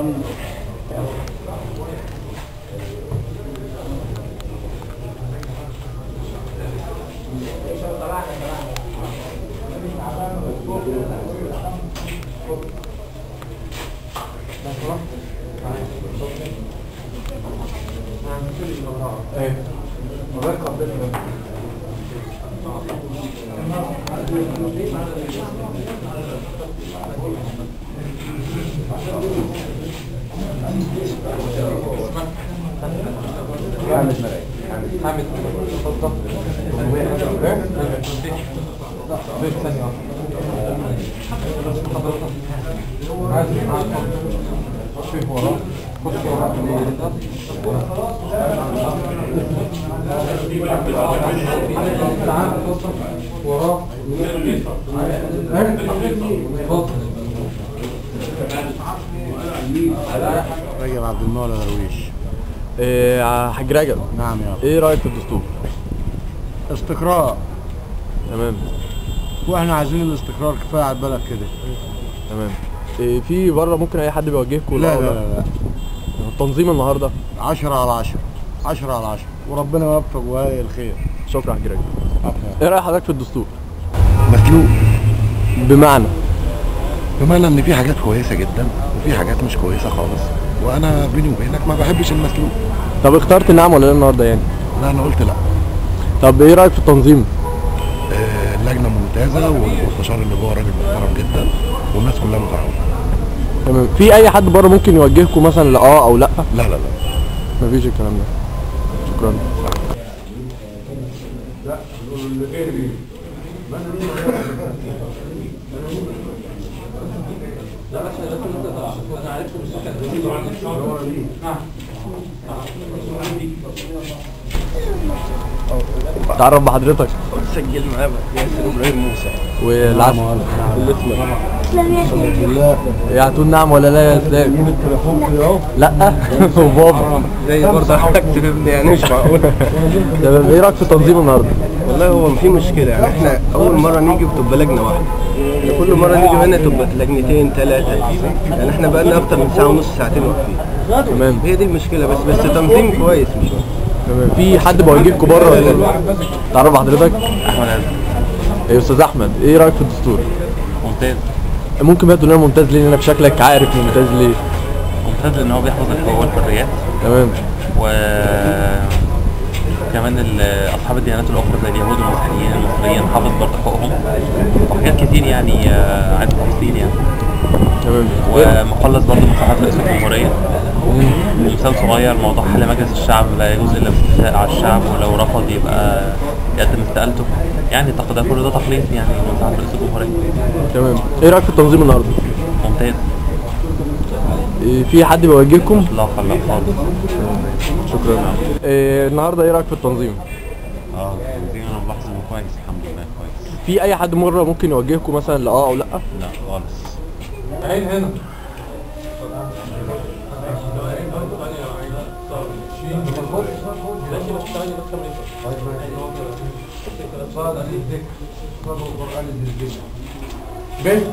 حامد ملاك حامد اتفضل بيت ثانية خش وراه خش وراه وراه رجب عبد المولى درويش إيه يا حاج رجب نعم يا ايه رايك في الدستور استقرار تمام واحنا عايزين الاستقرار كفايه على البلد كده تمام إيه في بره ممكن اي حد بيوجهكم لا أو لا لا لا التنظيم النهارده 10 على 10 10 على 10 وربنا يوفق وهي الخير شكرا يا حاج رجب ايه راي حضرتك في الدستور مسلوق بمعنى بمعنى ان في حاجات كويسه جدا وفي حاجات مش كويسه خالص وانا بيني وبينك ما بحبش المسلوق طب اخترت نعم ولا لا النهارده يعني لا انا قلت لا طب ايه رايك في التنظيم آه، اللجنه ممتازه والمستشار اللي جوه راجل محترم جدا والناس كلها متعاونه تمام في اي حد بره ممكن يوجهكم مثلا لاه او لا لا لا لا مفيش الكلام ده شكرا تعرف بحضرتك سجل معايا ياسر ابراهيم موسى والعسل بالله يعطون نعم ولا لا يا اسلام التليفون كده اهو لا وبابا زي برضه حضرتك تفهمني يعني مش معقول تمام ايه رايك في التنظيم النهارده والله هو في مشكله يعني احنا اول مره نيجي بتبقى لجنه واحده يعني كل مره نيجي هنا تبقى لجنتين ثلاثه يعني احنا بقى لنا اكتر من ساعه ونص ساعتين واقفين تمام هي دي المشكله بس بس تنظيم كويس مش وحش. تمام في حد بيوجهكم بره ولا لا؟ تعرف بحضرتك احمد عز يا استاذ احمد ايه رايك في الدستور ممتاز ممكن بقى تقول لنا ممتاز ليه لانك شكلك عارف ممتاز ليه ممتاز ان هو بيحفظ الحقوق والحريات تمام و كمان ال- اصحاب الديانات الاخرى زي اليهود والمسيحيين المصريين حافظ برضه حقوقهم وحاجات كتير يعني آه، عايز تفاصيل يعني تمام ومخلص برضه من صحات رئيس الجمهوريه ومثال صغير موضوع حل مجلس الشعب لا يجوز الا باستفتاء على الشعب ولو رفض يبقى يقدم استقالته يعني تق- ده كل ده تقليد يعني من صحات رئيس الجمهوريه تمام ايه رايك في التنظيم النهارده ممتاز إيه في حد بيوجهكم لا خلاص خالص شكرا إيه النهارده ايه رايك في التنظيم اه التنظيم انا ملاحظ انه كويس الحمد لله كويس في اي حد مره ممكن يوجهكم مثلا لاه او لا لا خالص عين هنا بيت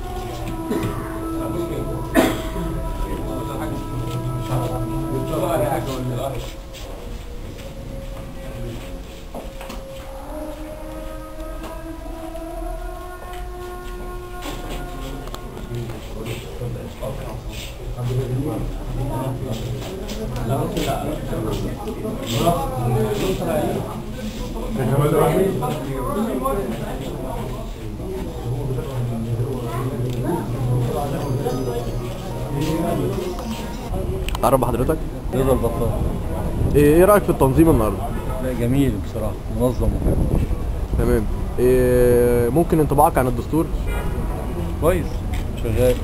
تعرف بحضرتك رضا البطال ايه إيه رايك في التنظيم النهارده لا جميل بصراحه منظم وحلو تمام إيه ممكن انطباعك عن الدستور كويس شغال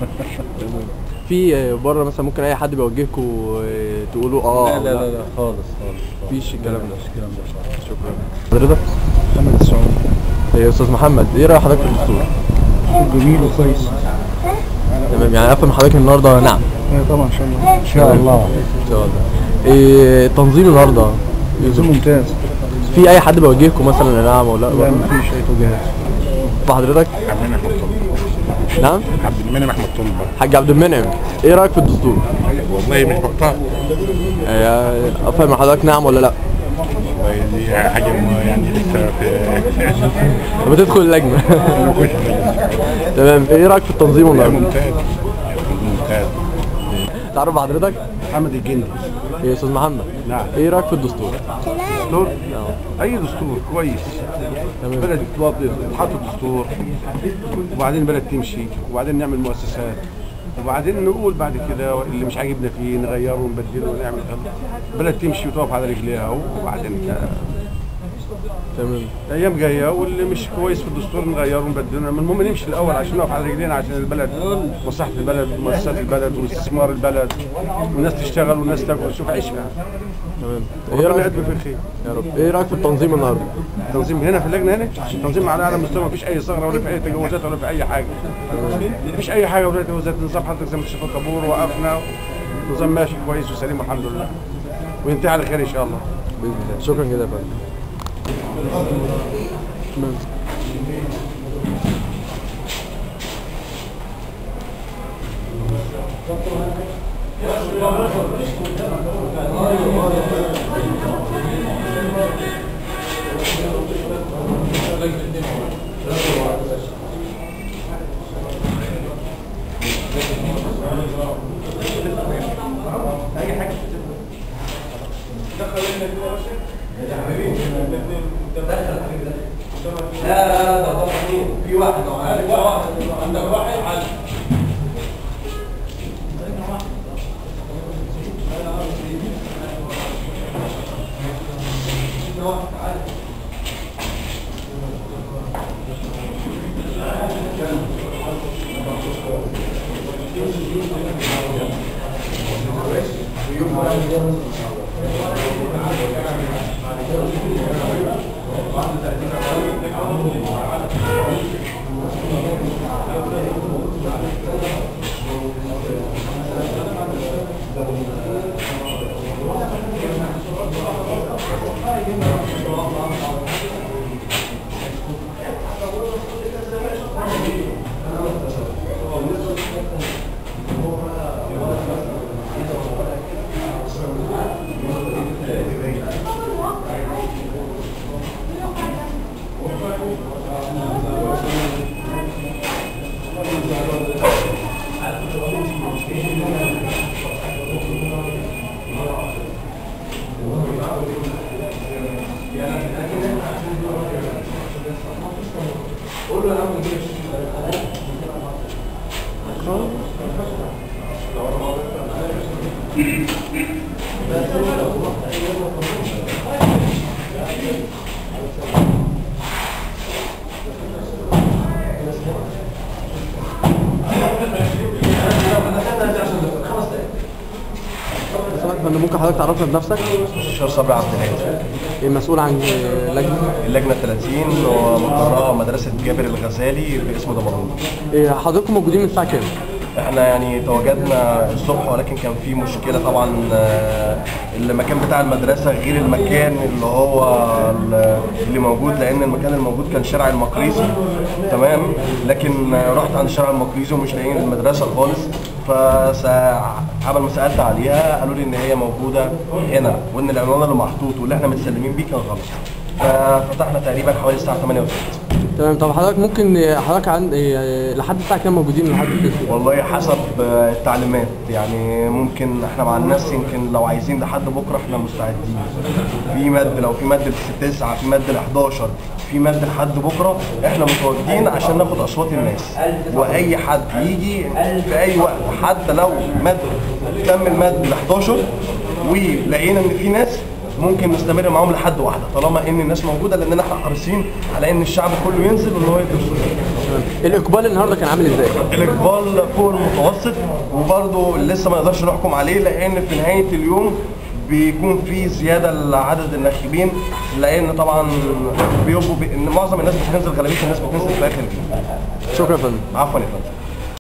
في آه، بره مثلا ممكن اي حد بيوجهكم آه، تقولوا اه لا أو لا لا لا خالص خالص مفيش الكلام ده مفيش الكلام ده بصراحه شكرا حضرتك محمد السعودي يا استاذ محمد ايه راي حضرتك في الدستور جميل وكويس تمام يعني افهم حضرتك النهارده نعم طبعا ان شاء الله ان شاء الله ان شاء الله إيه تنظيم النهارده تنظيم ممتاز في اي حد بيوجهكم مثلا نعم ولا لا لا مفيش اي توجيهات حضرتك عندنا حفظ نعم عبد المنعم احمد طلبه حاج عبد المنعم ايه رايك في الدستور والله مش بقطع آه، افهم من حضرتك نعم ولا لا والله دي حاجه م- يعني لسه في لما تدخل اللجنه تمام ايه رايك في التنظيم النهارده ممتاز ممتاز تعرف حضرتك محمد الجندي يا استاذ محمد نعم. ايه رايك في الدستور دستور اي دستور كويس تمام. بلد تحط دستور وبعدين البلد تمشي وبعدين نعمل مؤسسات وبعدين نقول بعد كده اللي مش عاجبنا فيه نغيره ونبدله ونعمل البلد تمشي وتقف على رجليها وبعدين تمام ايام جايه واللي مش كويس في الدستور نغيره ونبدله المهم نمشي الاول عشان نقف على رجلينا عشان البلد مصلحه البلد ومؤسسات البلد واستثمار البلد والناس تشتغل والناس تاكل وتشوف عيشها تمام ايه ربنا رايك يقدم في الخير يا رب ايه رايك في التنظيم النهارده التنظيم هنا في اللجنه هنا التنظيم على اعلى مستوى مفيش اي ثغره ولا في اي تجاوزات ولا في اي حاجه مفيش اي حاجه ولا تجاوزات النظام حضرتك زي ما تشوف الطابور وقفنا النظام ماشي كويس وسليم الحمد لله وينتهي على خير ان شاء الله باذن الله شكرا جدا يا فندم سمعت ان ممكن حضرتك تعرفنا بنفسك الشيخ صبري عبد الهادي المسؤول عن لجنه اللجنه 30 ومقرها مدرسه جابر الغزالي باسم دمنهور إيه، حضراتكم موجودين من الساعه كام؟ احنا يعني تواجدنا الصبح ولكن كان في مشكله طبعا آه، المكان بتاع المدرسه غير المكان اللي هو ال- اللي موجود لان المكان الموجود كان شارع المقريزي تمام لكن آه، رحت عند شارع المقريزي ومش لاقيين المدرسه خالص فعمل ما سالت عليها قالوا لي ان هي موجوده هنا وان العنوان اللي محطوط واللي احنا متسلمين بيه كان غلط ففتحنا تقريبا حوالي الساعه 8 وثلث تمام طب حضرتك ممكن حضرتك عند إيه، لحد الساعه كام موجودين لحد الفيسبوك؟ والله حسب آه، التعليمات يعني ممكن احنا مع الناس يمكن لو عايزين لحد بكره احنا مستعدين في مد لو في مد ل 9 في مد ل 11 في مد لحد بكره احنا متواجدين عشان ناخد اصوات الناس واي حد يجي في اي وقت حتى لو مد تم المد ل 11 ولقينا ان في ناس ممكن نستمر معاهم لحد واحده طالما ان الناس موجوده لاننا احنا حريصين على ان الشعب كله ينزل وان هو يدرس الاقبال النهارده كان عامل ازاي؟ الاقبال فوق المتوسط وبرضه لسه ما نقدرش نحكم عليه لان في نهايه اليوم بيكون في زياده لعدد الناخبين لان طبعا بيبقوا بي... إن معظم الناس بتنزل غالبيه الناس بتنزل في اخر اليوم شكرا يا فندم عفوا يا فندم